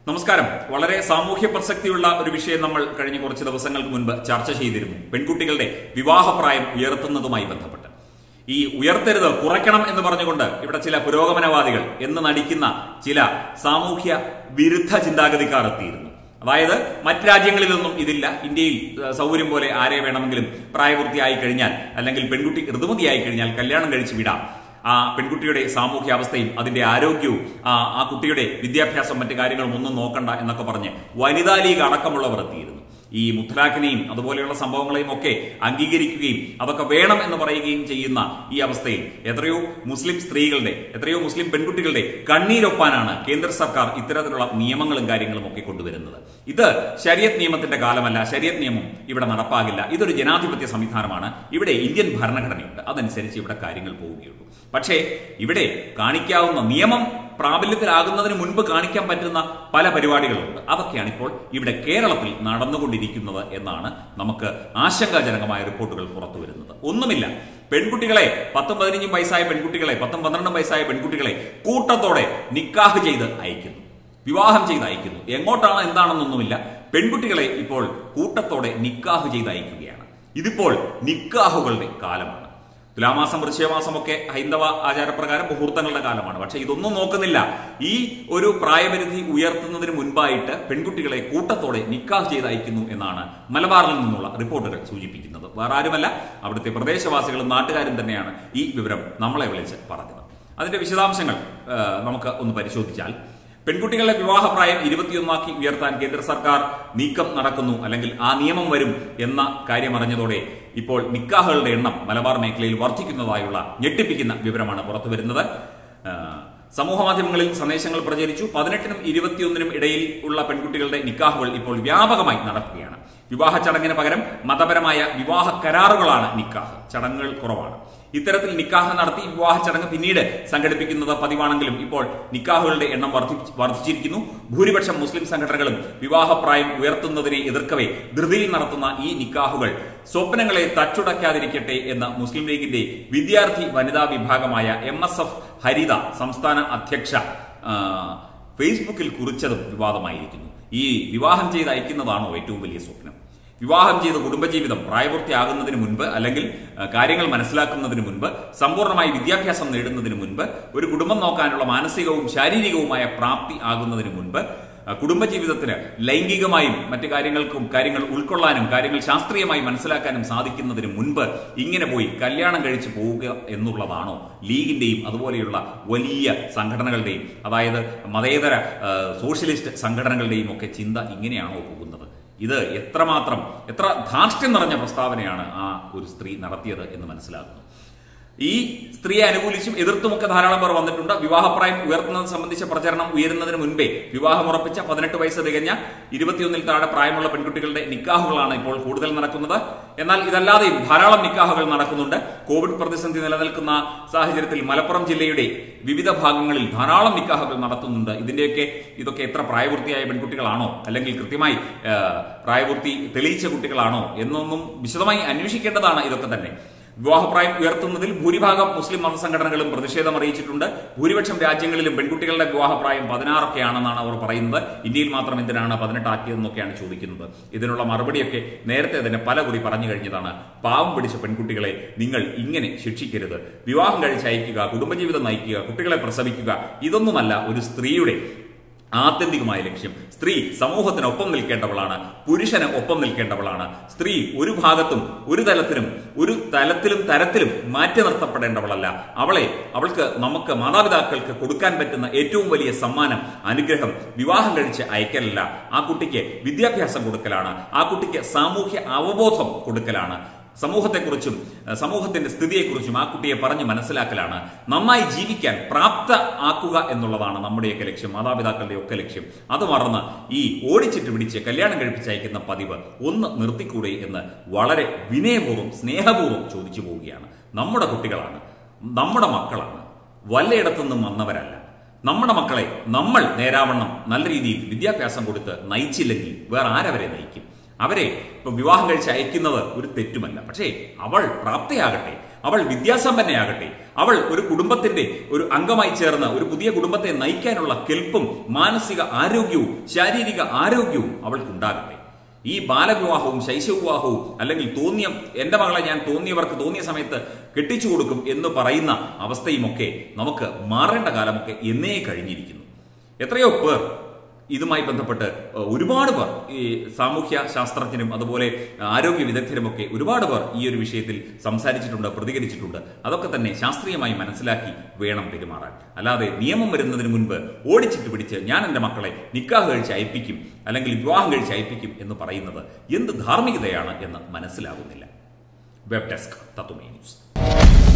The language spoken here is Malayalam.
നമസ്കാരം വളരെ സാമൂഹ്യ പ്രസക്തിയുള്ള ഒരു വിഷയം നമ്മൾ കഴിഞ്ഞ കുറച്ച് ദിവസങ്ങൾക്ക് മുൻപ് ചർച്ച ചെയ്തിരുന്നു പെൺകുട്ടികളുടെ വിവാഹപ്രായം ഉയർത്തുന്നതുമായി ബന്ധപ്പെട്ട് ഈ ഉയർത്തരുത് കുറയ്ക്കണം എന്ന് പറഞ്ഞുകൊണ്ട് ഇവിടെ ചില പുരോഗമനവാദികൾ എന്ന് നടിക്കുന്ന ചില സാമൂഹ്യ വിരുദ്ധ ചിന്താഗതിക്കാർ എത്തിയിരുന്നു അതായത് മറ്റ് രാജ്യങ്ങളിലൊന്നും ഇതില്ല ഇന്ത്യയിൽ ഏഹ്, സൗകര്യം പോലെ ആരെ വേണമെങ്കിലും പ്രായപൂർത്തിയായി കഴിഞ്ഞാൽ അല്ലെങ്കിൽ പെൺകുട്ടി ഋതുമതിയായി കഴിഞ്ഞാൽ കല്യാണം കഴിച്ച് വിടാം ആ പെൺകുട്ടിയുടെ സാമൂഹ്യ അവസ്ഥയും അതിന്റെ ആരോഗ്യവും ആ ആ കുട്ടിയുടെ വിദ്യാഭ്യാസം മറ്റു കാര്യങ്ങളും ഒന്നും നോക്കണ്ട എന്നൊക്കെ പറഞ്ഞ് വനിതാ ലീഗ് അടക്കമുള്ളവർ എത്തിയിരുന്നു ഈ മുത്തലാഖിനെയും അതുപോലെയുള്ള സംഭവങ്ങളെയും ഒക്കെ അംഗീകരിക്കുകയും അതൊക്കെ വേണം എന്ന് പറയുകയും ചെയ്യുന്ന ഈ അവസ്ഥയിൽ എത്രയോ മുസ്ലിം സ്ത്രീകളുടെ എത്രയോ മുസ്ലിം പെൺകുട്ടികളുടെ കണ്ണീരൊപ്പാനാണ് കേന്ദ്ര സർക്കാർ ഇത്തരത്തിലുള്ള നിയമങ്ങളും കാര്യങ്ങളും ഒക്കെ കൊണ്ടുവരുന്നത് ഇത് ശരിയത്ത് നിയമത്തിന്റെ കാലമല്ല ശരിയത്ത് നിയമം ഇവിടെ നടപ്പാകില്ല ഇതൊരു ജനാധിപത്യ സംവിധാനമാണ് ഇവിടെ ഇന്ത്യൻ ഭരണഘടനയുണ്ട് അതനുസരിച്ച് ഇവിടെ കാര്യങ്ങൾ പോവുകയുള്ളൂ പക്ഷേ ഇവിടെ കാണിക്കാവുന്ന നിയമം പ്രാബല്യത്തിലാകുന്നതിന് മുൻപ് കാണിക്കാൻ പറ്റുന്ന പല പരിപാടികളുണ്ട് അതൊക്കെയാണ് ഇപ്പോൾ ഇവിടെ കേരളത്തിൽ നടന്നുകൊണ്ടിരിക്കുന്നത് എന്നാണ് നമുക്ക് ആശങ്കാജനകമായ റിപ്പോർട്ടുകൾ പുറത്തു വരുന്നത് ഒന്നുമില്ല പെൺകുട്ടികളെ പത്തും പതിനഞ്ചും വയസ്സായ പെൺകുട്ടികളെ പത്തും പന്ത്രണ്ടും വയസ്സായ പെൺകുട്ടികളെ കൂട്ടത്തോടെ നിക്കാഹ് ചെയ്ത് അയക്കുന്നു വിവാഹം ചെയ്ത് അയക്കുന്നു എങ്ങോട്ടാണ് എന്താണെന്നൊന്നുമില്ല പെൺകുട്ടികളെ ഇപ്പോൾ കൂട്ടത്തോടെ നിക്കാഹ് ചെയ്ത് അയക്കുകയാണ് ഇതിപ്പോൾ നിക്കാഹുകളുടെ കാലമാണ് തുലാമാസം വൃശ്ചയമാസം ഒക്കെ ഹൈന്ദവ ആചാരപ്രകാരം മുഹൂർത്തങ്ങളുടെ കാലമാണ് പക്ഷെ ഇതൊന്നും നോക്കുന്നില്ല ഈ ഒരു പ്രായപരിധി ഉയർത്തുന്നതിന് മുൻപായിട്ട് പെൺകുട്ടികളെ കൂട്ടത്തോടെ നിക്കാഹ് ചെയ്ത് അയക്കുന്നു എന്നാണ് മലബാറിൽ നിന്നുള്ള റിപ്പോർട്ടുകൾ സൂചിപ്പിക്കുന്നത് വേറെ ആരുമല്ല അവിടുത്തെ പ്രദേശവാസികളും നാട്ടുകാരും തന്നെയാണ് ഈ വിവരം നമ്മളെ വിളിച്ച് പറഞ്ഞത് അതിന്റെ വിശദാംശങ്ങൾ ആ, നമുക്ക് ഒന്ന് പരിശോധിച്ചാൽ പെൺകുട്ടികളുടെ വിവാഹപ്രായം ഇരുപത്തിയൊന്നാക്കി ഉയർത്താൻ കേന്ദ്ര സർക്കാർ നീക്കം നടക്കുന്നു അല്ലെങ്കിൽ ആ നിയമം വരും എന്ന കാര്യം അറിഞ്ഞതോടെ ഇപ്പോൾ നിക്കാഹുകളുടെ എണ്ണം മലബാർ മേഖലയിൽ വർദ്ധിക്കുന്നതായുള്ള ഞെട്ടിപ്പിക്കുന്ന വിവരമാണ് പുറത്തുവരുന്നത് ആ, സമൂഹ മാധ്യമങ്ങളിൽ സന്ദേശങ്ങൾ പ്രചരിച്ചു പതിനെട്ടിനും ഇരുപത്തിയൊന്നിനും ഇടയിൽ ഉള്ള പെൺകുട്ടികളുടെ നിക്കാഹുകൾ ഇപ്പോൾ വ്യാപകമായി നടക്കുകയാണ് വിവാഹ ചടങ്ങിന് പകരം മതപരമായ വിവാഹ കരാറുകളാണ് നിക്കാഹ് ചടങ്ങുകൾ കുറവാണ് ഇത്തരത്തിൽ നിക്കാഹ് നടത്തി വിവാഹ ചടങ്ങ് പിന്നീട് സംഘടിപ്പിക്കുന്നത് പതിവാണെങ്കിലും ഇപ്പോൾ നിക്കാഹുകളുടെ എണ്ണം വർദ്ധി- വർദ്ധിച്ചിരിക്കുന്നു ഭൂരിപക്ഷം മുസ്ലിം സംഘടനകളും വിവാഹപ്രായം ഉയർത്തുന്നതിനെ എതിർക്കവേ ധൃതിയിൽ നടത്തുന്ന ഈ നിക്കാഹുകൾ സ്വപ്നങ്ങളെ തച്ചുടയ്ക്കാതിരിക്കട്ടെ എന്ന മുസ്ലിം ലീഗിന്റെ വിദ്യാർത്ഥി വനിതാ വിഭാഗമായ എം എസ് എഫ് ഹരിത സംസ്ഥാന അധ്യക്ഷ ആ, ഫേസ്ബുക്കിൽ കുറിച്ചതും വിവാദമായിരിക്കുന്നു ഈ വിവാഹം ചെയ്ത് അയക്കുന്നതാണോ ഏറ്റവും വലിയ സ്വപ്നം വിവാഹം ചെയ്ത് കുടുംബജീവിതം പ്രായപൂർത്തിയാകുന്നതിന് മുൻപ് അല്ലെങ്കിൽ ആ, കാര്യങ്ങൾ മനസ്സിലാക്കുന്നതിന് മുൻപ് സമ്പൂർണ്ണമായി വിദ്യാഭ്യാസം നേടുന്നതിന് മുൻപ് ഒരു കുടുംബം നോക്കാനുള്ള മാനസികവും ശാരീരികവുമായ പ്രാപ്തി ആകുന്നതിന് മുൻപ് ആ, കുടുംബജീവിതത്തിന് ലൈംഗികമായും മറ്റു കാര്യങ്ങൾക്കും കാര്യങ്ങൾ ഉൾക്കൊള്ളാനും കാര്യങ്ങൾ ശാസ്ത്രീയമായി മനസ്സിലാക്കാനും സാധിക്കുന്നതിന് മുൻപ് ഇങ്ങനെ പോയി കല്യാണം കഴിച്ച് പോവുക എന്നുള്ളതാണോ ലീഗിന്റെയും അതുപോലെയുള്ള വലിയ സംഘടനകളുടെയും അതായത് മതേതര ആ, സോഷ്യലിസ്റ്റ് സംഘടനകളുടെയും ഒക്കെ ചിന്ത ഇങ്ങനെയാണോ പോകുന്നത് ഇത് എത്രമാത്രം എത്ര ധാർഷ്ട്യം നിറഞ്ഞ പ്രസ്താവനയാണ് ആ ഒരു സ്ത്രീ നടത്തിയത് എന്ന് മനസ്സിലാക്കുന്നു ഈ സ്ത്രീയെ അനുകൂലിച്ചും എതിർത്തുമൊക്കെ ധാരാളം പേർ വന്നിട്ടുണ്ട് വിവാഹപ്രായം ഉയർത്തുന്നത് സംബന്ധിച്ച പ്രചരണം ഉയരുന്നതിന് മുൻപേ വിവാഹമുറപ്പിച്ച പതിനെട്ട് വയസ്സ് തികഞ്ഞ ഇരുപത്തിയൊന്നിൽ താഴെ പ്രായമുള്ള പെൺകുട്ടികളുടെ നിക്കാഹുകളാണ് ഇപ്പോൾ കൂടുതൽ നടക്കുന്നത് എന്നാൽ ഇതല്ലാതെയും ധാരാളം നിക്കാഹുകൾ നടക്കുന്നുണ്ട് കോവിഡ് പ്രതിസന്ധി നിലനിൽക്കുന്ന സാഹചര്യത്തിൽ മലപ്പുറം ജില്ലയുടെ വിവിധ ഭാഗങ്ങളിൽ ധാരാളം നിക്കാഹുകൾ നടത്തുന്നുണ്ട് ഇതിന്റെയൊക്കെ ഇതൊക്കെ എത്ര പ്രായപൂർത്തിയായ പെൺകുട്ടികളാണോ അല്ലെങ്കിൽ കൃത്യമായി ആ, പ്രായപൂർത്തി തെളിയിച്ച കുട്ടികളാണോ എന്നൊന്നും വിശദമായി അന്വേഷിക്കേണ്ടതാണ് ഇതൊക്കെ തന്നെ വിവാഹപ്രായം ഉയർത്തുന്നതിൽ ഭൂരിഭാഗം മുസ്ലിം മതസംഘടനകളും പ്രതിഷേധം അറിയിച്ചിട്ടുണ്ട് ഭൂരിപക്ഷം രാജ്യങ്ങളിലും പെൺകുട്ടികളുടെ വിവാഹപ്രായം പതിനാറൊക്കെയാണെന്നാണ് അവർ പറയുന്നത് ഇന്ത്യയിൽ മാത്രം എന്തിനാണ് പതിനെട്ടാക്കിയതെന്നൊക്കെയാണ് ചോദിക്കുന്നത് ഇതിനുള്ള മറുപടിയൊക്കെ നേരത്തെ തന്നെ പല കുറി പറഞ്ഞു കഴിഞ്ഞതാണ് പാവം പിടിച്ച പെൺകുട്ടികളെ നിങ്ങൾ ഇങ്ങനെ ശിക്ഷിക്കരുത് വിവാഹം കഴിച്ച് അയക്കുക കുടുംബജീവിതം നയിക്കുക കുട്ടികളെ പ്രസവിക്കുക ഇതൊന്നുമല്ല ഒരു സ്ത്രീയുടെ ആത്യന്തികമായ ലക്ഷ്യം സ്ത്രീ സമൂഹത്തിനൊപ്പം നിൽക്കേണ്ടവളാണ് പുരുഷന് ഒപ്പം നിൽക്കേണ്ടവളാണ് സ്ത്രീ ഒരു ഭാഗത്തും ഒരു തലത്തിലും ഒരു തലത്തിലും തരത്തിലും മാറ്റി നിർത്തപ്പെടേണ്ടവളല്ല അവളെ അവൾക്ക് നമുക്ക് മാതാപിതാക്കൾക്ക് കൊടുക്കാൻ പറ്റുന്ന ഏറ്റവും വലിയ സമ്മാനം അനുഗ്രഹം വിവാഹം കഴിച്ച് അയക്കലല്ല ആ കുട്ടിക്ക് വിദ്യാഭ്യാസം കൊടുക്കലാണ് ആ കുട്ടിക്ക് സാമൂഹ്യ അവബോധം കൊടുക്കലാണ് സമൂഹത്തെക്കുറിച്ചും അഹ് സമൂഹത്തിന്റെ സ്ഥിതിയെക്കുറിച്ചും ആ കുട്ടിയെ പറഞ്ഞ് മനസ്സിലാക്കലാണ് നന്നായി ജീവിക്കാൻ പ്രാപ്ത ആക്കുക എന്നുള്ളതാണ് നമ്മുടെയൊക്കെ ലക്ഷ്യം മാതാപിതാക്കളുടെ ഒക്കെ ലക്ഷ്യം അത് മറന്ന് ഈ ഓടിച്ചിട്ട് പിടിച്ച് കല്യാണം കഴിപ്പിച്ചയക്കുന്ന പതിവ് ഒന്ന് നിർത്തിക്കൂടെ എന്ന് വളരെ വിനയപൂർവ്വം സ്നേഹപൂർവ്വം ചോദിച്ചു പോവുകയാണ് നമ്മുടെ കുട്ടികളാണ് നമ്മുടെ മക്കളാണ് വല്ലയിടത്തുനിന്നും വന്നവരല്ല നമ്മുടെ മക്കളെ നമ്മൾ നേരാവണ്ണം നല്ല രീതിയിൽ വിദ്യാഭ്യാസം കൊടുത്ത് നയിച്ചില്ലെങ്കിൽ വേറെ ആരവരെ നയിക്കും അവരെ ഇപ്പൊ വിവാഹം കഴിച്ച് അയക്കുന്നത് ഒരു തെറ്റുമല്ല പക്ഷേ അവൾ പ്രാപ്തയാകട്ടെ അവൾ വിദ്യാസമ്പന്നയാകട്ടെ അവൾ ഒരു കുടുംബത്തിന്റെ ഒരു അംഗമായി ചേർന്ന് ഒരു പുതിയ കുടുംബത്തെ നയിക്കാനുള്ള കെൽപ്പും മാനസിക ആരോഗ്യവും ശാരീരിക ആരോഗ്യവും അവൾക്കുണ്ടാകട്ടെ ഈ ബാലവിവാഹവും ശൈശവവിവാഹവും അല്ലെങ്കിൽ തോന്നിയ എന്റെ മകളെ ഞാൻ തോന്നിയവർക്ക് തോന്നിയ സമയത്ത് കെട്ടിച്ചു കൊടുക്കും എന്ന് പറയുന്ന അവസ്ഥയുമൊക്കെ നമുക്ക് മാറേണ്ട കാലമൊക്കെ എന്നേ കഴിഞ്ഞിരിക്കുന്നു എത്രയോ പേർ ഇതുമായി ബന്ധപ്പെട്ട് ഏഹ്, ഒരുപാട് പേർ ഈ സാമൂഹ്യ ശാസ്ത്രജ്ഞരും അതുപോലെ ആരോഗ്യ വിദഗ്ധരുമൊക്കെ ഒരുപാട് പേർ ഈ ഒരു വിഷയത്തിൽ സംസാരിച്ചിട്ടുണ്ട് പ്രതികരിച്ചിട്ടുണ്ട് അതൊക്കെ തന്നെ ശാസ്ത്രീയമായി മനസ്സിലാക്കി വേണം പെരുമാറാൻ അല്ലാതെ നിയമം വരുന്നതിന് മുൻപ് ഓടിച്ചിട്ട് പിടിച്ച് ഞാൻ എൻ്റെ മക്കളെ നിക്കാഹ് കഴിച്ച് അയപ്പിക്കും അല്ലെങ്കിൽ വിവാഹം കഴിച്ച് അയപ്പിക്കും എന്ന് പറയുന്നത് എന്ത് ധാർമ്മികതയാണ് എന്ന് മനസ്സിലാകുന്നില്ല വെബ് ഡെസ്ക് തത്വമേ ന്യൂസ്